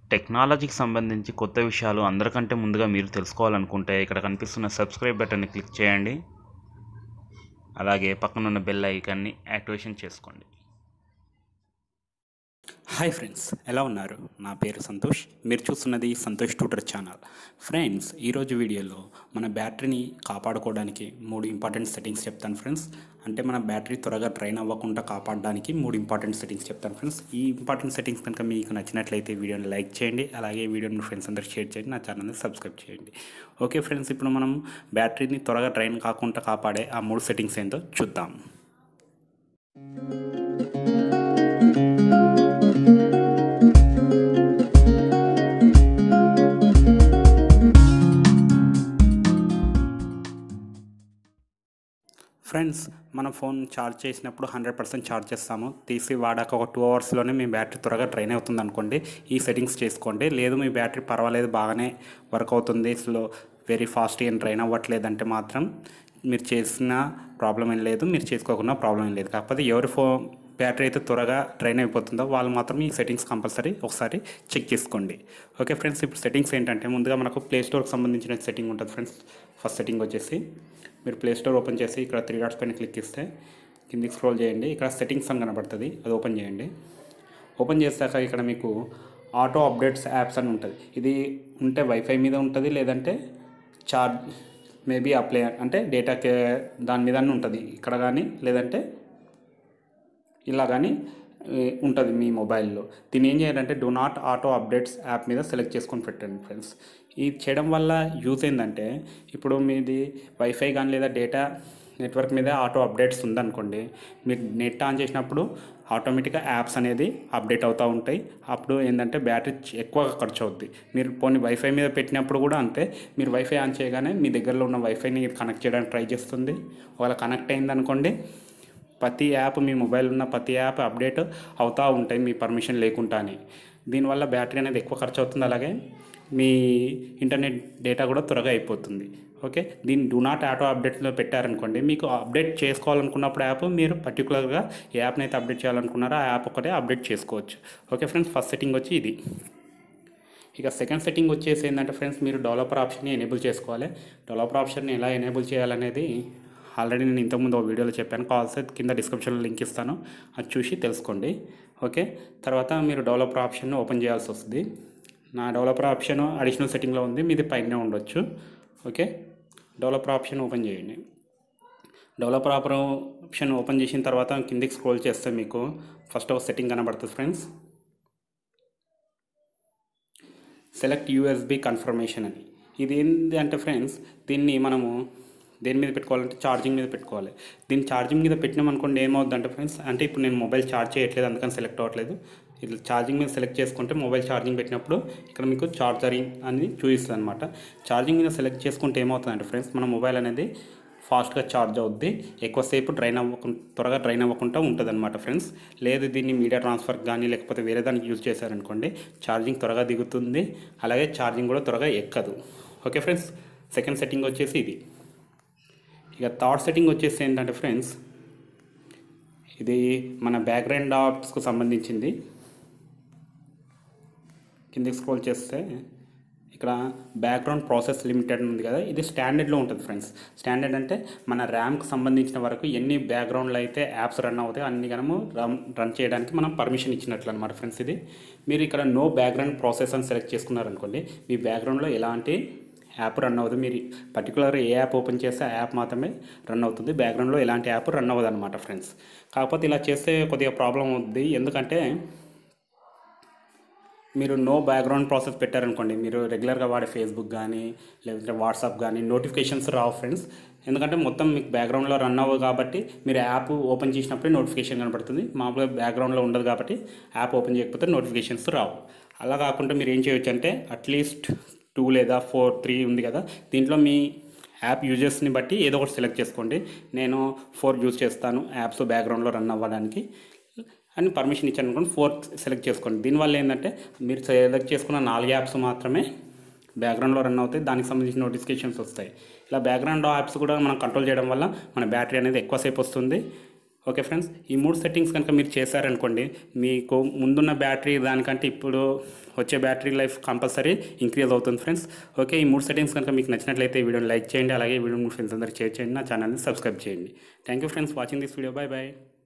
టెక్నాలజీకి సంబంధించి కొత్త విషయాలు అందరికంటే ముందుగా మీరు తెలుసుకోవాలనుకుంటే ఇక్కడ కనిపిస్తున్న సబ్స్క్రైబ్ బటన్ని క్లిక్ చేయండి అలాగే పక్కనున్న బెల్ ఐకాన్ని యాక్టివేషన్ చేసుకోండి హాయ్ ఫ్రెండ్స్ ఎలా ఉన్నారు నా పేరు సంతోష్ మీరు చూస్తున్నది సంతోష్ ట్యూటర్ ఛానల్ ఫ్రెండ్స్ ఈరోజు వీడియోలో మన బ్యాటరీని కాపాడుకోవడానికి మూడు ఇంపార్టెంట్ సెట్టింగ్స్ చెప్తాను ఫ్రెండ్స్ అంటే మన బ్యాటరీ త్వరగా డ్రైన్ అవ్వకుండా కాపాడడానికి మూడు ఇంపార్టెంట్ సెట్టింగ్స్ చెప్తాను ఫ్రెండ్స్ ఈ ఇంపార్టెంట్ సెట్టింగ్స్ కనుక మీకు నచ్చినట్లయితే వీడియోని లైక్ చేయండి అలాగే వీడియోని ఫ్రెండ్స్ అందరికి షేర్ చేయండి నా ఛానల్ని సబ్స్క్రైబ్ చేయండి ఓకే ఫ్రెండ్స్ ఇప్పుడు మనం బ్యాటరీని త్వరగా డ్రైన్ కాకుండా కాపాడే ఆ మూడు సెట్టింగ్స్ ఏంటో చూద్దాం ఫ్రెండ్స్ మన ఫోన్ ఛార్జ్ చేసినప్పుడు హండ్రెడ్ పర్సెంట్ ఛార్జ్ చేస్తాము తీసి వాడాక ఒక టూ అవర్స్లోనే మీ బ్యాటరీ త్వరగా డ్రైన్ అవుతుంది అనుకోండి ఈ సెట్టింగ్స్ చేసుకోండి లేదు మీ బ్యాటరీ పర్వాలేదు బాగానే వర్క్ అవుతుంది స్లో వెరీ ఫాస్ట్ ఏం డ్రైన్ అవ్వట్లేదంటే మాత్రం మీరు చేసిన ప్రాబ్లం ఏం లేదు మీరు చేసుకోకుండా ప్రాబ్లం ఏం లేదు కాకపోతే ఎవరి ఫోన్ బ్యాటరీ అయితే త్వరగా డ్రైన్ అయిపోతుందో వాళ్ళు మాత్రం ఈ సెట్టింగ్స్ కంపల్సరీ ఒకసారి చెక్ చేసుకోండి ఓకే ఫ్రెండ్స్ ఇప్పుడు సెట్టింగ్స్ ఏంటంటే ముందుగా మనకు ప్లే స్టోర్కి సంబంధించిన సెట్టింగ్ ఉంటుంది ఫ్రెండ్స్ ఫస్ట్ సెట్టింగ్ వచ్చేసి మీరు ప్లే స్టోర్ ఓపెన్ చేసి ఇక్కడ త్రీ డాట్స్ పైన క్లిక్ చేస్తే కిందికి స్క్రోల్ చేయండి ఇక్కడ సెట్టింగ్స్ అని కనబడుతుంది అది ఓపెన్ చేయండి ఓపెన్ చేశాక ఇక్కడ మీకు ఆటో అప్డేట్స్ యాప్స్ అని ఉంటుంది ఇది ఉంటే వైఫై మీద ఉంటుంది లేదంటే చార్జ్ మేబీ అప్లై అంటే డేటాకే దాని మీద ఉంటుంది ఇక్కడ కానీ లేదంటే ఇలా కానీ ఉంటుంది మీ మొబైల్లో దీన్ని ఏం చేయాలంటే do not auto updates app మీద సెలెక్ట్ చేసుకొని పెట్టండి ఫ్రెండ్స్ ఇది చేయడం వల్ల యూజ్ ఏంటంటే ఇప్పుడు మీది వైఫై కానీ లేదా డేటా నెట్వర్క్ మీద ఆటో అప్డేట్స్ ఉందనుకోండి మీరు నెట్ ఆన్ చేసినప్పుడు ఆటోమేటిక్గా యాప్స్ అనేది అప్డేట్ అవుతూ ఉంటాయి అప్పుడు ఏంటంటే బ్యాటరీ ఎక్కువగా ఖర్చు అవుద్ది మీరు పోనీ వైఫై మీద పెట్టినప్పుడు కూడా అంతే మీరు వైఫై ఆన్ చేయగానే మీ దగ్గరలో ఉన్న వైఫైని కనెక్ట్ చేయడానికి ట్రై చేస్తుంది ఒకవేళ కనెక్ట్ అయిందనుకోండి ప్రతి యాప్ మీ మొబైల్ ఉన్న ప్రతి యాప్ అప్డేట్ అవుతూ ఉంటాయి మీ పర్మిషన్ లేకుండానే దీనివల్ల బ్యాటరీ అనేది ఎక్కువ ఖర్చు అవుతుంది అలాగే మీ ఇంటర్నెట్ డేటా కూడా త్వరగా అయిపోతుంది ఓకే దీన్ని డూ నాట్ ఆటో అప్డేట్లో పెట్టారనుకోండి మీకు అప్డేట్ చేసుకోవాలనుకున్నప్పుడు యాప్ మీరు పర్టికులర్గా ఏ యాప్ని అయితే అప్డేట్ చేయాలనుకున్నారో ఆ యాప్ ఒకటే అప్డేట్ చేసుకోవచ్చు ఓకే ఫ్రెండ్స్ ఫస్ట్ సెట్టింగ్ వచ్చి ఇది ఇక సెకండ్ సెట్టింగ్ వచ్చేసి ఏంటంటే ఫ్రెండ్స్ మీరు డెవలపర్ ఆప్షన్ని ఎనేబుల్ చేసుకోవాలి డెవలపర్ ఆప్షన్ని ఎలా ఎనేబుల్ చేయాలనేది ఆల్రెడీ నేను ఇంతకుముందు ఒక వీడియోలో చెప్పాను కావాల్సి కింద డిస్క్రిప్షన్లో లింక్ ఇస్తాను అది చూసి తెలుసుకోండి ఓకే తర్వాత మీరు డెవలపర్ ఆప్షన్ ఓపెన్ చేయాల్సి వస్తుంది నా డెవలపర్ ఆప్షన్ అడిషనల్ సెట్టింగ్లో ఉంది మీది పైన ఉండొచ్చు ఓకే డెవలపర్ ఆప్షన్ ఓపెన్ చేయండి డెవలపర్ ఆప్షన్ ఓపెన్ చేసిన తర్వాత కిందికి స్క్రోల్ చేస్తే మీకు ఫస్ట్ ఒక సెట్టింగ్ కనబడుతుంది ఫ్రెండ్స్ సెలెక్ట్ యూఎస్బి కన్ఫర్మేషన్ అని ఇది ఏంటి అంటే ఫ్రెండ్స్ దీన్ని మనము దేని మీద పెట్టుకోవాలంటే ఛార్జింగ్ మీద పెట్టుకోవాలి దీన్ని ఛార్జింగ్ మీద పెట్టినామనుకోండి ఏమవుద్దంటే ఫ్రెండ్స్ అంటే ఇప్పుడు నేను మొబైల్ ఛార్జ్ చేయట్లేదు అందుకని సెలెక్ట్ అవ్వట్లేదు ఇట్లా ఛార్జింగ్ మీద సెలెక్ట్ చేసుకుంటే మొబైల్ ఛార్జింగ్ పెట్టినప్పుడు ఇక్కడ మీకు ఛార్జరింగ్ అని చూపిస్తుంది అనమాట ఛార్జింగ్ మీద సెలెక్ట్ చేసుకుంటే ఏమవుతుందంటే ఫ్రెండ్స్ మన మొబైల్ అనేది ఫాస్ట్గా ఛార్జ్ అవుద్ది ఎక్కువసేపు డ్రైన్ అవ్వకుండా త్వరగా డ్రైన్ అవ్వకుండా ఉంటుంది అనమాట ఫ్రెండ్స్ లేదు దీన్ని మీడియా ట్రాన్స్ఫర్ కానీ లేకపోతే వేరే దానికి యూజ్ చేశారనుకోండి ఛార్జింగ్ త్వరగా దిగుతుంది అలాగే ఛార్జింగ్ కూడా త్వరగా ఎక్కదు ఓకే ఫ్రెండ్స్ సెకండ్ సెట్టింగ్ వచ్చేసి ఇది ఇక థర్డ్ సెట్టింగ్ వచ్చేసి ఏంటంటే ఫ్రెండ్స్ ఇది మన బ్యాక్గ్రౌండ్ ఆప్స్కు సంబంధించింది కిందకి స్క్రోల్ చేస్తే ఇక్కడ బ్యాక్గ్రౌండ్ ప్రాసెస్ లిమిటెడ్ ఉంది కదా ఇది స్టాండర్డ్లో ఉంటుంది ఫ్రెండ్స్ స్టాండర్డ్ అంటే మన ర్యామ్కి సంబంధించిన వరకు ఎన్ని బ్యాక్గ్రౌండ్లో అయితే యాప్స్ రన్ అవుతాయి అన్ని మనము రన్ రన్ చేయడానికి మనం పర్మిషన్ ఇచ్చినట్లు అనమాట ఫ్రెండ్స్ ఇది మీరు ఇక్కడ నో బ్యాక్గ్రౌండ్ ప్రాసెస్ అని సెలెక్ట్ చేసుకున్నారనుకోండి మీ బ్యాక్గ్రౌండ్లో ఎలాంటి యాప్ రన్ అవుతుంది మీరు పర్టికులర్ ఏ యాప్ ఓపెన్ చేస్తే ఆ యాప్ మాత్రమే రన్ అవుతుంది బ్యాక్గ్రౌండ్లో ఎలాంటి యాప్ రన్ అవ్వదు అనమాట ఫ్రెండ్స్ కాకపోతే ఇలా చేస్తే కొద్దిగా ప్రాబ్లం అవుతుంది ఎందుకంటే మీరు నో బ్యాక్గ్రౌండ్ ప్రాసెస్ పెట్టారనుకోండి మీరు రెగ్యులర్గా వాడే ఫేస్బుక్ కానీ లేదంటే వాట్సాప్ కానీ నోటిఫికేషన్స్ రావు ఫ్రెండ్స్ ఎందుకంటే మొత్తం మీకు బ్యాక్గ్రౌండ్లో రన్ అవ్వదు కాబట్టి మీరు యాప్ ఓపెన్ చేసినప్పుడే నోటిఫికేషన్ కనబడుతుంది మామూలుగా బ్యాక్గ్రౌండ్లో ఉండదు కాబట్టి యాప్ ఓపెన్ చేయకపోతే నోటిఫికేషన్స్ రావు అలా కాకుండా మీరు ఏం చేయొచ్చు అంటే అట్లీస్ట్ టూ లేదా ఫోర్ త్రీ ఉంది కదా దీంట్లో మీ యాప్ యూజర్స్ని బట్టి ఏదో ఒకటి సెలెక్ట్ చేసుకోండి నేను ఫోర్ యూజ్ చేస్తాను యాప్స్ బ్యాక్గ్రౌండ్లో రన్ అవ్వడానికి అని పర్మిషన్ ఇచ్చాను అనుకోండి ఫోర్త్ సెలెక్ట్ చేసుకోండి దీనివల్ల ఏంటంటే మీరు సెలెక్ట్ చేసుకున్న నాలుగు యాప్స్ మాత్రమే బ్యాక్గ్రౌండ్లో రన్ అవుతాయి దానికి సంబంధించిన నోటిఫికేషన్స్ వస్తాయి ఇలా బ్యాక్గ్రౌండ్ యాప్స్ కూడా మనం కంట్రోల్ చేయడం వల్ల మన బ్యాటరీ అనేది ఎక్కువసేపు వస్తుంది ఓకే ఫ్రెండ్స్ ఈ మూడు సెట్టింగ్స్ కనుక మీరు చేశారనుకోండి మీకు ముందున్న బ్యాటరీ దానికంటే ఇప్పుడు వచ్చే బ్యాటరీ లైఫ్ కంపల్సరీ ఇంక్రీజ్ అవుతుంది ఫ్రెండ్స్ ఓకే ఈ మూడు సెట్టింగ్స్ కనుక మీకు నచ్చినట్లయితే ఈ వీడియోని లైక్ చేయండి అలాగే ఈ వీడియోని మీ ఫ్రెండ్స్ అందరికీ షేర్ చేయండి నా ఛానల్ని సబ్స్క్రైబ్ చేయండి thank you friends watching this video bye bye